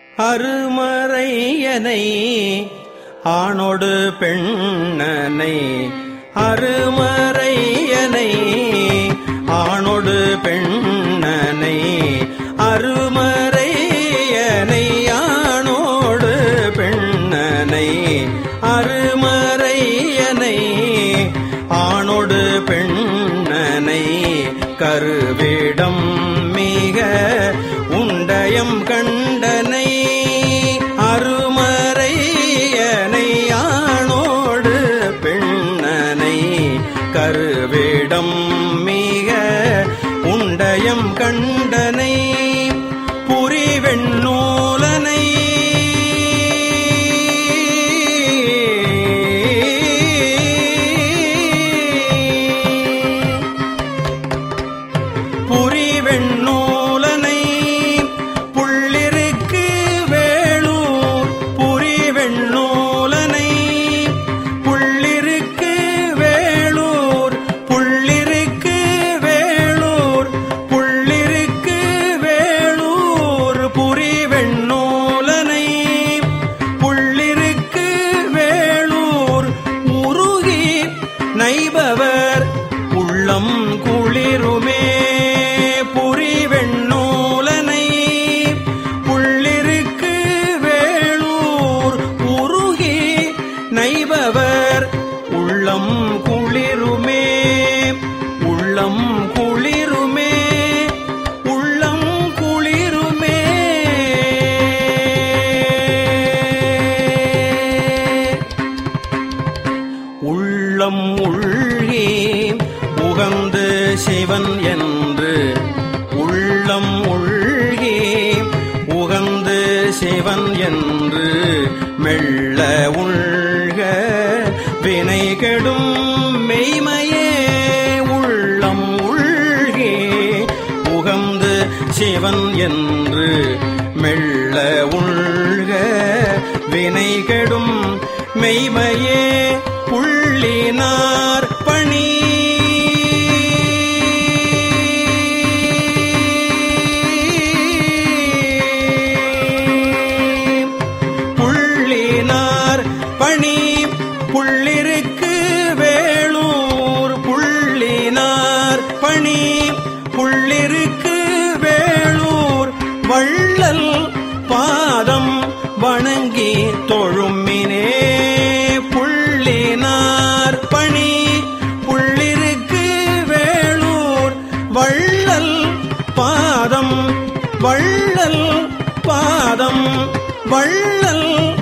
அருமறையனை ஆணொடு பெண்ணனை அருமறையனை ஆணொடு பெண்ணனை அருமறையனை ஆணோடு பெண்ணனை அருமறையனை ஆணொடு பெண்ணனை கருவேடம் மிக உண்டயம் கண்டனை அருமறையனை ஆணோடு பெண்ணனை கருவேடம் மிக உண்டயம் கண்டனை புரிவெண்ணூலனை புரிவெண்ணூலனை புள்ளிருக்கு வேளூர் புரிவெண்ணூலனை புள்ளிருக்கு வேளூர் புள்ளிருக்கு வேளூர் புள்ளிருக்கு வேளூர் புரிவெண்ணூலனை புள்ளிருக்கு வேளூர் உருகி நைபவர் உள்ளம் குளிருமே புரிவெண்ணூலனை புள்ளிருக்கு வேளூர் உருகி நைபவர் உள்ளம் குளிருமே உள்ளம் குளிருமே உள்ளம் குளிருமே உள்ளம் உள்கி உகந்து சிவன் என்று உள்ளம் உள்கி உகந்து சிவன் என்று மெல்ல உள்க வினை கெடும் மெய்மையே உள்ளம் உள்கி உகந்து சிவன் என்று மெல்ல உள்க வினை கெடும் மெய்மையே புள்ளினார் பணி புள்ளினார் பணி புள்ளிருக்கு வேளூர் புள்ளினார் பணி புள்ளிருக்கு வேளூர் வள்ளல் பாதம் வணங்கி தொழுமினே புள்ளினார் பணி புள்ளிருக்கு வேளூர் வள்ளல் பாதம் வள்ளல் பாதம் வள்ளல்